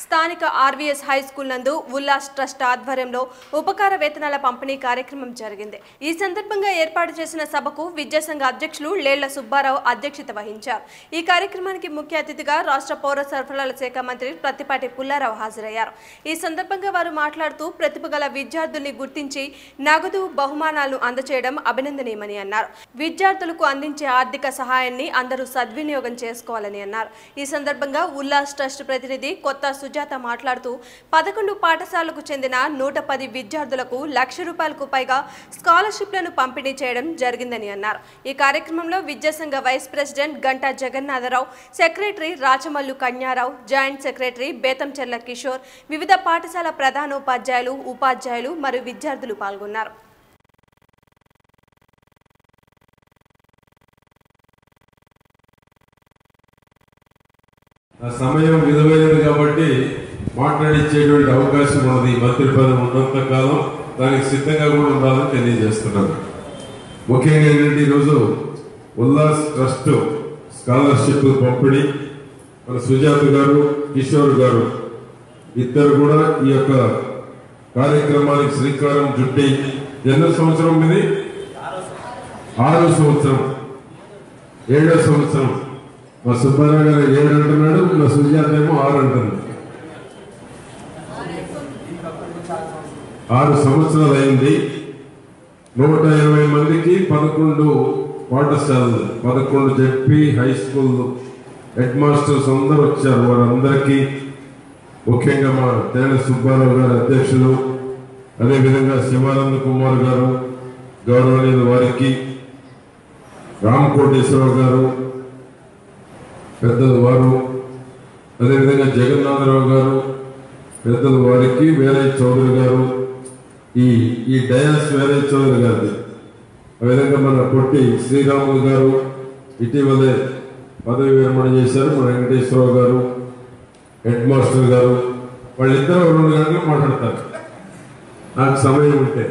స్థానిక RVS high school నందు Ullas trust ఆధ్వర్యంలో ఉపకార వేతనాల పంపిణీ కార్యక్రమం జరిగింది ఈ సందర్భంగా ఏర్పాటు చేసిన సభకు విద్యాసంఘ అధ్యక్షులు లేళ్ల సుబ్బారావు అధ్యక్షత వహించారు ఈ కార్యక్రమానికి ముఖ్య అతిథిగా రాష్ట్ర పౌర సరఫరాల శాఖ మంత్రి ప్రత్తిపాటి పుల్లారావు హాజరయ్యారు ఈ సందర్భంగా వారు మాట్లాడుతూ ప్రతిభ గల విద్యార్థుల్ని గుర్తించి నగదు బహుమానాలను అందచేయడం అభినందనీయమని అన్నారు విద్యార్థులకు అందించే ఆర్థిక సహాయాన్ని అందరూ సద్వినియోగం చేసుకోవాలని అన్నారు ఈ సందర్భంగా ఉల్లాస్ ట్రస్ట్ ప్రతినిధి కొత్త సుజాత మాట్లాడుతూ పదకొండు పాఠశాలకు చెందిన నూట పది విద్యార్థులకు లక్ష రూపాయలకు పైగా స్కాలర్షిప్లను పంపిణీ చేయడం జరిగిందని అన్నారు ఈ కార్యక్రమంలో విద్యాసంఘ vice president Ganta Jagannatharao secretary Rachamallu Kanyarao joint secretary Bethamcherla Kishore వివిధ పాఠశాల ప్రధానోపాధ్యాయులు ఉపాధ్యాయులు మరియు విద్యార్థులు పాల్గొన్నారు ఆ సమయం విలువైనది కాబట్టి మాట్లాడించేటువంటి అవకాశం ఉన్నది ఈ మంత్రి పదవి ఉన్నంత కాలం దానికి సిద్ధంగా కూడా ఉండాలని తెలియజేస్తున్నాను ముఖ్యంగా ఏంటంటే ఈరోజు ఉల్లాస్ ట్రస్ట్ స్కాలర్షిప్ పంపిణీ మన సుజాత గారు కిషోర్ గారు ఇద్దరు కూడా ఈ యొక్క కార్యక్రమానికి శ్రీకారం చుట్టి ఎన్నో సంవత్సరం ఇది ఆరో సంవత్సరం ఏడో సంవత్సరం మా సుబ్బారావు గారు ఏడు అంటున్నాడు మా సుజాత ఏమో ఆరు అంటుంది ఆరు సంవత్సరాలు అయింది నూట ఇరవై మందికి పదకొండు పాఠశాలలు పదకొండు ZP high school head masters అందరూ వచ్చారు వారందరికీ ముఖ్యంగా మా తేన సుబ్బారావు గారు అధ్యక్షులు అదేవిధంగా శివానంద కుమార్ గారు గౌరవనీయులు వారికి రామకోటేశ్వరరావు గారు పెద్దలు వారు అదేవిధంగా జగన్నాథరావు గారు పెద్దలు వారికి వీరయ్య చౌదరి గారు ఈ ఈ డయాస్ వీరయ్య చౌదరి గారిది ఆ విధంగా మన పొట్టి శ్రీరాములు గారు ఇటీవలే పదవి విరమణ చేశారు మన వెంకటేశ్వరరావు గారు హెడ్ మాస్టర్ గారు వాళ్ళిద్దరూ రెండు గంటలు మాట్లాడతారు నాకు సమయం ఉంటే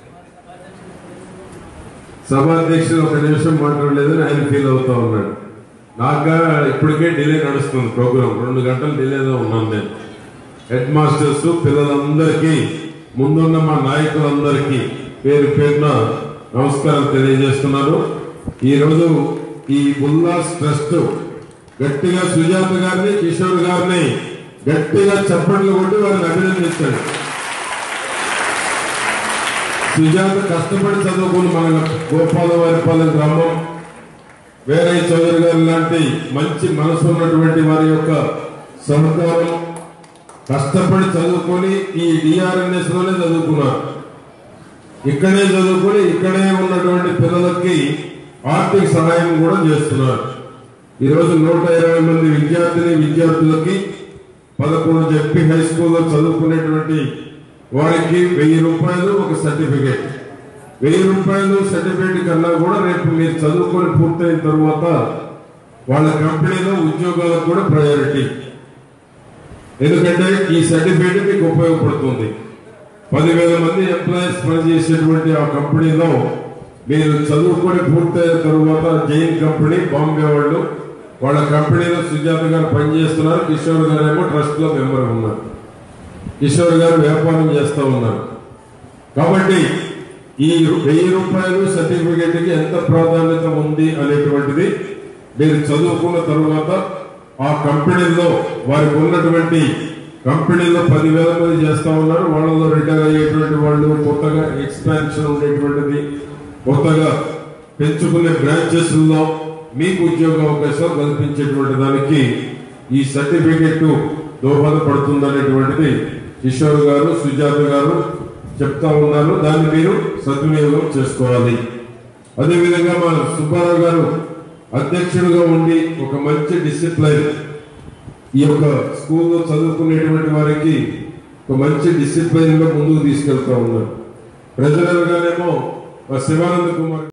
సభాధ్యక్షుడు ఒక నిమిషం మాట్లాడలేదని ఆయన ఫీల్ అవుతా ఉన్నాడు నాగా ఇప్పటికే డిలే నడుస్తుంది ప్రోగ్రామ్ రెండు గంటలు డిలేలో ఉన్నాను నేను హెడ్ మాస్టర్స్ పిల్లలందరికీ ముందున్న మా నాయకులందరికీ పేరు పేరున నమస్కారం తెలియజేస్తున్నాను ఈరోజు ఈ ఉల్లాస్ ట్రస్ట్ గట్టిగా సుజాత గారిని కిషోర్ గారిని గట్టిగా చప్పట్లు కొట్టి వారిని అభినందించండి సుజాత కష్టపడి చదువుకుని మన గోపాలవారిపాలెం గ్రామం వేరే చౌదరి గారు లాంటి మంచి మనసు ఉన్నటువంటి వారి యొక్క సహకారం కష్టపడి చదువుకొని ఈ డిఆర్ఎన్ఎస్ లోనే చదువుకున్నారు ఇక్కడే చదువుకొని ఇక్కడే ఉన్నటువంటి పిల్లలకి ఆర్థిక సహాయం కూడా చేస్తున్నారు ఈరోజు నూట ఇరవై మంది విద్యార్థిని విద్యార్థులకి పదకొండు జెడ్పీ హై స్కూల్లో చదువుకునేటువంటి వారికి వెయ్యి రూపాయలు ఒక సర్టిఫికేట్ వెయ్యి రూపాయలు సర్టిఫికేట్ కన్నా కూడా రేపు మీరు చదువుకొని పూర్తయిన తర్వాత వాళ్ళ కంపెనీలో ఉద్యోగాలకు కూడా ప్రయారిటీ ఎందుకంటే ఈ సర్టిఫికేట్ మీకు ఉపయోగపడుతుంది పదివేల మంది ఎంప్లాయీస్ పనిచేసేటువంటి ఆ కంపెనీలో మీరు చదువుకొని పూర్తయిన తరువాత జైన్ కంపెనీ బాంబే వాళ్ళు వాళ్ళ కంపెనీలో సుజాత గారు పనిచేస్తున్నారు కిషోర్ గారు ఏమో ట్రస్ట్ లో మెంబర్ ఉన్నారు కిషోర్ గారు వ్యాపారం చేస్తూ ఉన్నారు కాబట్టి ఈ వెయ్యి రూపాయలు సర్టిఫికేట్ కి ఎంత ప్రాధాన్యత ఉంది అనేటువంటిది మీరు చదువుకున్న తరువాత ఆ కంపెనీలో వారికి ఉన్నటువంటి కంపెనీలో పదివేల మంది చేస్తా ఉన్నారు వాళ్ళలో రిటైర్ అయ్యేటువంటి వాళ్ళు కొత్తగా ఎక్స్పాన్షన్ ఉండేటువంటిది కొత్తగా పెంచుకునే బ్రాంచెస్ లో మీకు ఉద్యోగ అవకాశాలు కల్పించేటువంటి దానికి ఈ సర్టిఫికెట్ దోహదపడుతుందనేటువంటిది కిషోర్ గారు సుజాత గారు చెప్తా ఉన్నారు దాన్ని మీరు సద్వినియోగం చేసుకోవాలి అదేవిధంగా మా సుబ్బారావు గారు అధ్యక్షుడిగా ఉండి ఒక మంచి డిసిప్లైన్ ఈ యొక్క స్కూల్లో చదువుకునేటువంటి వారికి ఒక మంచి డిసిప్లైన్ లో ముందుకు తీసుకెళ్తా ఉన్నారు ప్రజలుగానేమో మా శివానంద కుమార్